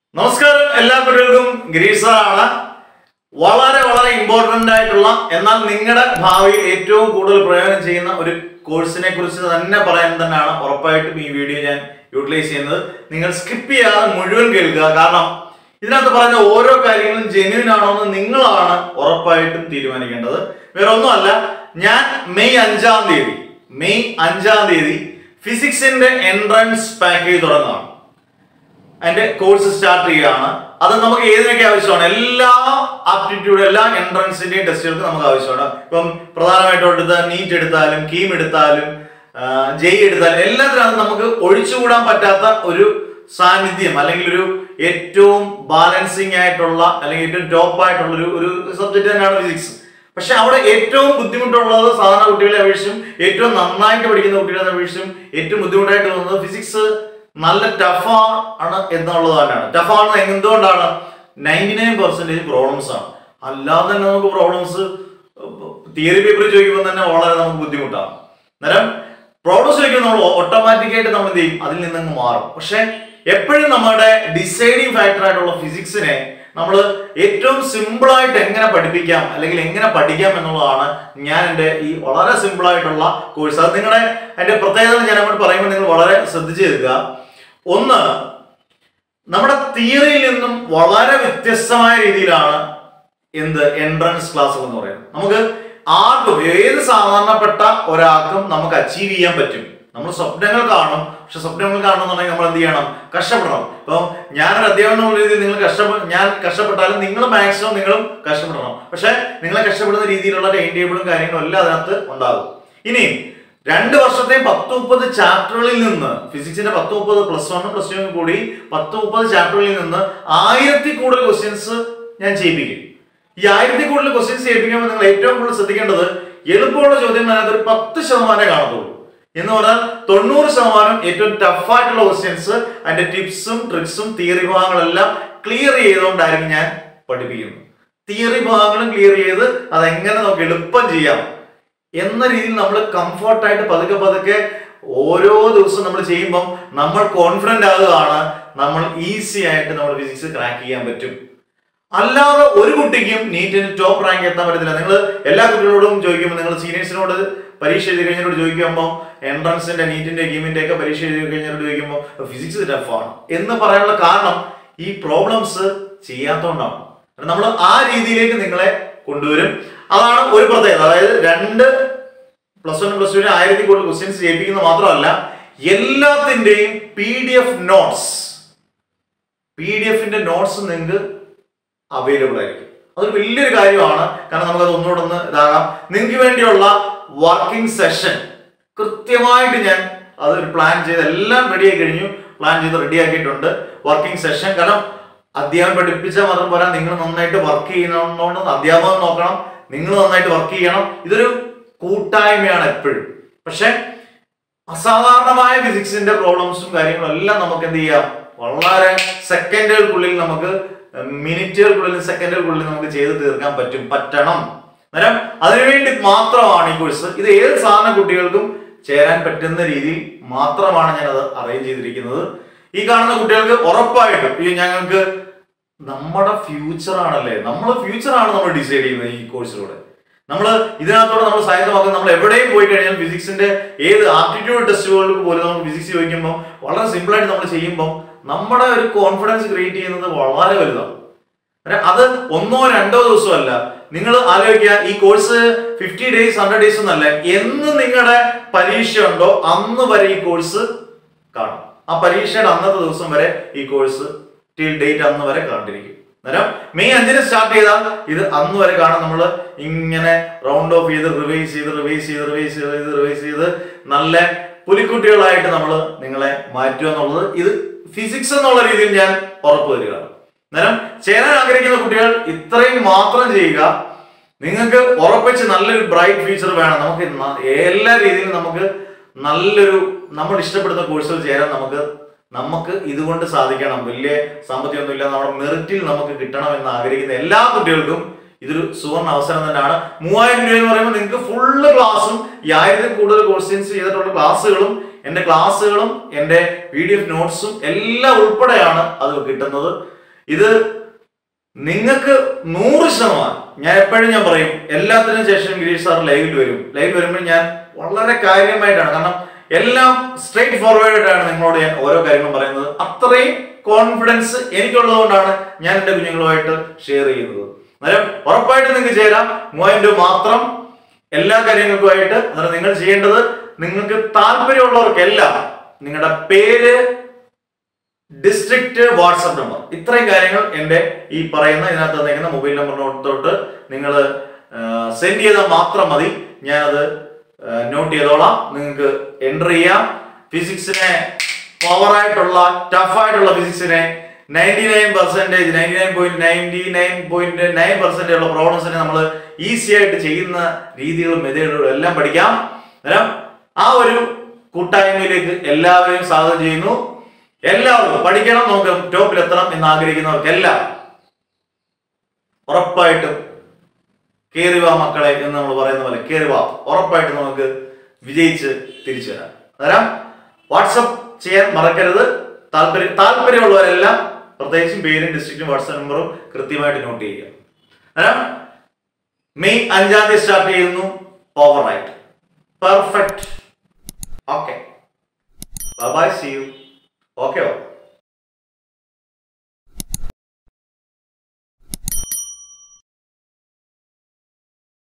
നമസ്കാരം എല്ലാ കുട്ടികൾക്കും ഗിരീഷാണ് വളരെ വളരെ ഇമ്പോർട്ടന്റ് ആയിട്ടുള്ള എന്നാൽ നിങ്ങളുടെ ഭാവിയിൽ ഏറ്റവും കൂടുതൽ പ്രയോജനം ചെയ്യുന്ന ഒരു കോഴ്സിനെ കുറിച്ച് തന്നെ പറയാൻ തന്നെയാണ് ഉറപ്പായിട്ടും ഈ വീഡിയോ ഞാൻ യൂട്ടിലൈസ് ചെയ്യുന്നത് നിങ്ങൾ സ്കിപ്പ് ചെയ്യാതെ മുഴുവൻ കേൾക്കുക കാരണം ഇതിനകത്ത് പറയുന്ന ഓരോ കാര്യങ്ങളും ജെന്യൂൻ ആണോ എന്ന് നിങ്ങളാണ് ഉറപ്പായിട്ടും തീരുമാനിക്കേണ്ടത് വേറെ ഒന്നുമല്ല ഞാൻ മെയ് അഞ്ചാം തീയതി മെയ് അഞ്ചാം തീയതി ഫിസിക്സിന്റെ എൻട്രൻസ് പാക്കേജ് തുടങ്ങുകയാണ് അതിന്റെ കോഴ്സ് സ്റ്റാർട്ട് ചെയ്യുകയാണ് അത് നമുക്ക് ഏതിനൊക്കെ ആവശ്യമാണ് എല്ലാ ആപ്റ്റിറ്റ്യൂഡ് എല്ലാ എൻട്രൻസിന്റെയും ടെസ്റ്റുകൾക്ക് നമുക്ക് ആവശ്യമാണ് ഇപ്പം പ്രധാനമായിട്ടും എടുത്ത നീറ്റ് എടുത്താലും കീം എടുത്താലും ജെയ് എടുത്താലും എല്ലാത്തിനകത്തും നമുക്ക് ഒഴിച്ചുകൂടാൻ പറ്റാത്ത ഒരു സാന്നിധ്യം അല്ലെങ്കിൽ ഒരു ഏറ്റവും ബാലൻസിങ് ആയിട്ടുള്ള അല്ലെങ്കിൽ ഏറ്റവും ടോപ്പ് ആയിട്ടുള്ള ഒരു ഒരു സബ്ജക്ട് തന്നെയാണ് ഫിസിക്സ് പക്ഷെ അവിടെ ഏറ്റവും ബുദ്ധിമുട്ടുള്ളത് സാധാരണ കുട്ടികളെ അപേക്ഷിച്ചും ഏറ്റവും നന്നായിട്ട് പഠിക്കുന്ന കുട്ടികളെ അപേക്ഷിച്ചും ഏറ്റവും ബുദ്ധിമുട്ടായിട്ട് തോന്നുന്നത് ഫിസിക്സ് നല്ല ടഫ് ആണ് എന്നുള്ളത് തന്നെയാണ് ടഫ് ആണ് എന്തുകൊണ്ടാണ് നയൻറ്റി നയൻ പെർസെന്റേജ് പ്രോബ്ലംസ് ആണ് അല്ലാതെ തന്നെ നമുക്ക് പ്രോബ്ലംസ് തിയറി പേപ്പർ ചോദിക്കുമ്പോൾ തന്നെ വളരെ നമുക്ക് ബുദ്ധിമുട്ടാണ് അന്നേരം പ്രോബ്ലംസ് ചോദിക്കുമ്പോൾ നമ്മൾ ഓട്ടോമാറ്റിക് ആയിട്ട് നമ്മൾ എന്ത് ചെയ്യും അതിൽ നിന്നങ്ങ് മാറും പക്ഷെ എപ്പോഴും നമ്മുടെ ഡിസൈഡിങ് ഫാക്ടർ ആയിട്ടുള്ള ഫിസിക്സിനെ നമ്മൾ ഏറ്റവും സിമ്പിൾ ആയിട്ട് എങ്ങനെ പഠിപ്പിക്കാം അല്ലെങ്കിൽ എങ്ങനെ പഠിക്കാം എന്നുള്ളതാണ് ഞാൻ എൻ്റെ ഈ വളരെ സിമ്പിൾ ആയിട്ടുള്ള കോഴ്സ് അത് നിങ്ങളുടെ അതിന്റെ പ്രത്യേകത ഞാൻ അങ്ങോട്ട് പറയുമ്പോൾ നിങ്ങൾ വളരെ ശ്രദ്ധിച്ചു കേൾക്കുക ഒന്ന് നമ്മുടെ തിയറിയിൽ നിന്നും വളരെ വ്യത്യസ്തമായ രീതിയിലാണ് എന്ത് എൻട്രൻസ് ക്ലാസ് എന്ന് പറയുന്നത് നമുക്ക് ആർക്കും ഏത് സാധാരണപ്പെട്ട ഒരാൾക്കും നമുക്ക് അച്ചീവ് ചെയ്യാൻ പറ്റും നമ്മൾ സ്വപ്നങ്ങൾ കാണും പക്ഷെ സ്വപ്നങ്ങൾ കാണണമെന്നുണ്ടെങ്കിൽ നമ്മൾ എന്ത് ചെയ്യണം കഷ്ടപ്പെടണം ഇപ്പം ഞാനൊരു അധ്യാപനം എന്നുള്ള രീതിയിൽ നിങ്ങൾ കഷ്ടപ്പെ ഞാൻ കഷ്ടപ്പെട്ടാലും നിങ്ങൾ മാക്സിമം നിങ്ങളും കഷ്ടപ്പെടണം പക്ഷെ നിങ്ങളെ കഷ്ടപ്പെടുന്ന രീതിയിലുള്ള ടൈം ടേബിളും കാര്യങ്ങളും എല്ലാം അതിനകത്ത് ഉണ്ടാകും ഇനി രണ്ട് വർഷത്തെയും പത്ത് മുപ്പത് ചാപ്റ്ററുകളിൽ നിന്ന് ഫിസിക്സിന്റെ പത്ത് മുപ്പത് പ്ലസ് വൺ പ്ലസ് ടു കൂടി പത്ത് മുപ്പത് ചാപ്റ്ററുകളിൽ നിന്ന് ആയിരത്തി കൂടുതൽ ക്വസ്റ്റ്യൻസ് ഞാൻ ചെയ്യിപ്പിക്കും ഈ ആയിരത്തി കൂടുതൽ ക്വസ്റ്റ്യൻസ് ചെയ്യിപ്പിക്കുമ്പോൾ നിങ്ങൾ ഏറ്റവും കൂടുതൽ ശ്രദ്ധിക്കേണ്ടത് എളുപ്പമുള്ള ചോദ്യങ്ങൾ അതിനകത്ത് ഒരു പത്ത് ശതമാനമേ കാണത്തുള്ളൂ എന്ന് പറഞ്ഞാൽ തൊണ്ണൂറ് ശതമാനം ഏറ്റവും ടഫ് ആയിട്ടുള്ള ക്വസ്റ്റ്യൻസ് അതിന്റെ ടിപ്സും ട്രിക്സും തിയറി ഭാഗങ്ങളെല്ലാം ക്ലിയർ ചെയ്തുകൊണ്ടായിരിക്കും ഞാൻ പഠിപ്പിക്കുന്നത് തിയറി ഭാഗങ്ങളും ക്ലിയർ ചെയ്ത് അതെങ്ങനെ നമുക്ക് എളുപ്പം ചെയ്യാം എന്ന രീതിയിൽ നമ്മൾ കംഫർട്ടായിട്ട് പതുക്കെ പതുക്കെ ഓരോ ദിവസവും നമ്മൾ ചെയ്യുമ്പം നമ്മൾ കോൺഫിഡന്റ് ആകുകയാണ് നമ്മൾ ഈസി ആയിട്ട് നമ്മൾ ഫിസിക്സ് ക്രാക്ക് ചെയ്യാൻ പറ്റും അല്ലാതെ ഒരു കുട്ടിക്കും നീറ്റിന് ടോപ്പ് റാങ്ക് എത്താൻ പറ്റത്തില്ല നിങ്ങൾ എല്ലാ കുട്ടികളോടും ചോദിക്കുമ്പോൾ നിങ്ങൾ സീനിയേഴ്സിനോട് പരീക്ഷ എഴുതി കഴിഞ്ഞവരോട് ചോദിക്കുമ്പോൾ എൻട്രൻസിന്റെ നീറ്റിന്റെ ഗീമിന്റെ ഒക്കെ പരീക്ഷ എഴുതി കഴിഞ്ഞവരോട് ചോദിക്കുമ്പോൾ ഫിസിക്സ് ടഫാണ് എന്ന് പറയാനുള്ള കാരണം ഈ പ്രോബ്ലംസ് ചെയ്യാത്തതുകൊണ്ടാണ് നമ്മൾ ആ രീതിയിലേക്ക് നിങ്ങളെ കൊണ്ടുവരും അതാണ് ഒരു പ്രത്യേകത അതായത് രണ്ട് പ്ലസ് വൺ പ്ലസ് ടുവിന് ആയിരത്തി കൂടുതൽ ക്വസ്റ്റ്യൻസ് ചെയ്യിപ്പിക്കുന്നത് മാത്രമല്ല എല്ലാത്തിന്റെയും P D F notes P D എഫിന്റെ നോട്ട്സ് നിങ്ങൾക്ക് അവൈലബിൾ ആയിരിക്കും അതൊരു വലിയൊരു കാര്യമാണ് കാരണം നമുക്കത് ഒന്നുകൂടെ ഒന്ന് ഇതാകാം നിങ്ങൾക്ക് വേണ്ടിയുള്ള വർക്കിംഗ് സെഷൻ കൃത്യമായിട്ട് ഞാൻ അതൊരു പ്ലാൻ ചെയ്ത് എല്ലാം റെഡി ആയി കഴിഞ്ഞു പ്ലാൻ ചെയ്ത് റെഡി ആക്കിയിട്ടുണ്ട് വർക്കിംഗ് സെഷൻ കാരണം അധ്യാപനം പഠിപ്പിച്ചാൽ മാത്രം പോരാ നിങ്ങൾ നന്നായിട്ട് വർക്ക് ചെയ്യുന്നതുകൊണ്ട് അധ്യാപകം നോക്കണം നിങ്ങൾ നന്നായിട്ട് വർക്ക് ചെയ്യണം ഇതൊരു കൂട്ടായ്മയാണ് എപ്പോഴും പക്ഷെ അസാധാരണമായ ഫിസിക്സിന്റെ പ്രോബ്ലംസും കാര്യങ്ങളും എല്ലാം നമുക്ക് എന്ത് ചെയ്യാം വളരെ സെക്കൻഡുകൾക്കുള്ളിൽ നമുക്ക് മിനിറ്റുകൾക്കുള്ളിൽ സെക്കൻഡുകൾക്കുള്ളിൽ നമുക്ക് ചെയ്ത് തീർക്കാൻ പറ്റും പറ്റണം അന്നേരം അതിനുവേണ്ടി മാത്രമാണ് ഈ കോഴ്സ് ഇത് ഏത് സാധാരണ കുട്ടികൾക്കും ചേരാൻ പറ്റുന്ന രീതിയിൽ മാത്രമാണ് ഞാൻ അത് അറേഞ്ച് ചെയ്തിരിക്കുന്നത് ഈ കാണുന്ന കുട്ടികൾക്ക് ഉറപ്പായിട്ടും ഈ ഞങ്ങൾക്ക് നമ്മുടെ ഫ്യൂച്ചർ ആണല്ലേ നമ്മൾ ഫ്യൂച്ചർ ആണ് നമ്മൾ ഡിസൈഡ് ചെയ്യുന്നത് ഈ കോഴ്സിലൂടെ നമ്മൾ ഇതിനകത്തോടെ നമ്മൾ സായത്തമാക്കുന്നത് നമ്മൾ എവിടെയും പോയി കഴിഞ്ഞാൽ ഫിസിക്സിന്റെ ഏത് ആപ്റ്റിറ്റ്യൂഡ് ടെസ്റ്റുകൾക്ക് പോലും നമ്മൾ ഫിസിക്സ് ചോദിക്കുമ്പോൾ വളരെ സിമ്പിൾ ആയിട്ട് നമ്മൾ ചെയ്യുമ്പോൾ നമ്മുടെ ഒരു കോൺഫിഡൻസ് ക്രിയേറ്റ് ചെയ്യുന്നത് വളരെ വലുതാണ് അന്നേരം അത് ഒന്നോ രണ്ടോ ദിവസമല്ല നിങ്ങൾ ആലോചിക്കുക ഈ course fifty days hundred days ഒന്നല്ല എന്ന് നിങ്ങളുടെ പരീക്ഷ ഉണ്ടോ അന്ന് വരെ ഈ കോഴ്സ് കാണും ആ പരീക്ഷയുടെ അന്നത്തെ ദിവസം വരെ ഈ കോഴ്സ് ടിൽ ഡേറ്റ് അന്ന് വരെ കണ്ടിരിക്കും അന്നേരം മെയ് അഞ്ചിന് സ്റ്റാർട്ട് ചെയ്താൽ ഇത് അന്ന് വരെ കാണാൻ നമ്മൾ ഇങ്ങനെ റൗണ്ട് ഓഫ് ചെയ്ത് റിവൈസ് ചെയ്ത് റിവൈസ് ചെയ്ത് റിവൈസ് ചെയ്ത് റിവൈസ് ചെയ്ത് നല്ല പുലിക്കുട്ടികളായിട്ട് നമ്മൾ നിങ്ങളെ മാറ്റുക എന്നുള്ളത് ഇത് ഫിസിക്സ് എന്നുള്ള രീതിയിൽ ഞാൻ ഉറപ്പ് തരികയാണ് അന്നേരം ചേരാൻ ആഗ്രഹിക്കുന്ന കുട്ടികൾ ഇത്രയും മാത്രം ചെയ്യുക നിങ്ങൾക്ക് ഉറപ്പിച്ച് നല്ലൊരു ബ്രൈറ്റ് ഫ്യൂച്ചർ വേണം നമുക്ക് ന- എല്ലാ രീതിയിലും നമുക്ക് നല്ലൊരു നമ്മൾ ഇഷ്ടപ്പെടുന്ന കോഴ്സുകൾ ചേരാൻ നമുക്ക് നമുക്ക് ഇതുകൊണ്ട് സാധിക്കണം വലിയ സാമ്പത്തികമൊന്നും ഇല്ല നമ്മുടെ മെറിറ്റിൽ നമുക്ക് കിട്ടണം എന്ന് ആഗ്രഹിക്കുന്ന എല്ലാ കുട്ടികൾക്കും ഇതൊരു സുവർണ അവസരം തന്നെയാണ് മൂവായിരം രൂപ എന്ന് പറയുമ്പോൾ നിങ്ങൾക്ക് ഫുള്ള് ക്ലാസ്സും ഈ ആയിരത്തിൽ കൂടുതൽ ക്വസ്റ്റ്യൻസ് ചെയ്തിട്ടുള്ള ക്ലാസ്സുകളും എൻ്റെ ക്ലാസ്സുകളും എൻ്റെ പി ഡി എഫ് നോട്ട്സും എല്ലാം ഉൾപ്പെടെയാണ് അത് കിട്ടുന്നത് ഇത് നിങ്ങൾക്ക് നൂറ് ശതമാനം ഞാൻ എപ്പോഴും ഞാൻ പറയും എല്ലാത്തിനും ശേഷം ഗിരീഷ് സാർ ലൈവിൽ വരും ലൈവിൽ വരുമ്പോൾ ഞാൻ വളരെ കാര്യമായിട്ടാണ് കാരണം എല്ലാം സ്ട്രേറ്റ് ഫോർവേഡ് ആണ് നിങ്ങളോട് ഞാൻ ഓരോ കാര്യങ്ങളും പറയുന്നത് അത്രയും കോൺഫിഡൻസ് എനിക്കുള്ളത് ഞാൻ എന്റെ കുഞ്ഞുങ്ങളുമായിട്ട് ഷെയർ ചെയ്യുന്നത് അന്നേരം ഉറപ്പായിട്ട് നിങ്ങൾക്ക് ചേരാം മൂവായിരം രൂപ മാത്രം എല്ലാ കാര്യങ്ങൾക്കുമായിട്ട് അന്നേരം നിങ്ങൾ ചെയ്യേണ്ടത് നിങ്ങൾക്ക് താല്പര്യമുള്ളവർക്കെല്ലാം നിങ്ങളുടെ പേര് ഡിസ്ട്രിക്ട് വാട്സപ്പ് നമ്പർ ഇത്രയും കാര്യങ്ങൾ എൻ്റെ ഈ പറയുന്ന ഇതിനകത്ത് തന്നേക്കുന്ന മൊബൈൽ നമ്പറിനോട്ട് നിങ്ങൾ സെൻഡ് ചെയ്താൽ മാത്രം മതി ഞാനത് നോട്ട് ചെയ്തോളാം നിങ്ങൾക്ക് എൻ്റർ ചെയ്യാം ഫിസിക്സിനെ പവർ ആയിട്ടുള്ള ടഫ് ആയിട്ടുള്ള ഫിസിക്സിനെ ninety nine percentage ninety nine point ninety nine point nine percentage ഉള്ള പ്രോബ്ലംസിനെ നമ്മൾ ഈസി ആയിട്ട് ചെയ്യുന്ന രീതികളും മെതേഡുകളും എല്ലാം പഠിക്കാം അന്നേരം ആ ഒരു കൂട്ടായ്മയിലേക്ക് എല്ലാവരെയും സ്വാഗതം ചെയ്യുന്നു എല്ലാവർക്കും പഠിക്കണം നമുക്ക് ടോപ്പിൽ എത്തണം എന്ന് ആഗ്രഹിക്കുന്നവർക്കെല്ലാം ഉറപ്പായിട്ടും കേറി വാ മക്കളെ എന്ന് നമ്മൾ പറയുന്ന പോലെ കേറി വാ ഉറപ്പായിട്ടും നമുക്ക് വിജയിച്ച് തിരിച്ചു വരാം അന്നേരം വാട്സപ്പ് ചെയ്യാൻ മറക്കരുത് താല്പര്യം താല്പര്യമുള്ളവരെല്ലാം പ്രത്യേകിച്ചും പേരും ഡിസ്ട്രിക്റ്റും വാട്സപ്പ് നമ്പറും കൃത്യമായിട്ട് നോട്ട് ചെയ്യുക അന്നേരം മെയ് അഞ്ചാം തീയതി സ്റ്റാർട്ട് ചെയ്യുന്നു overnight perfect okay bye see you okay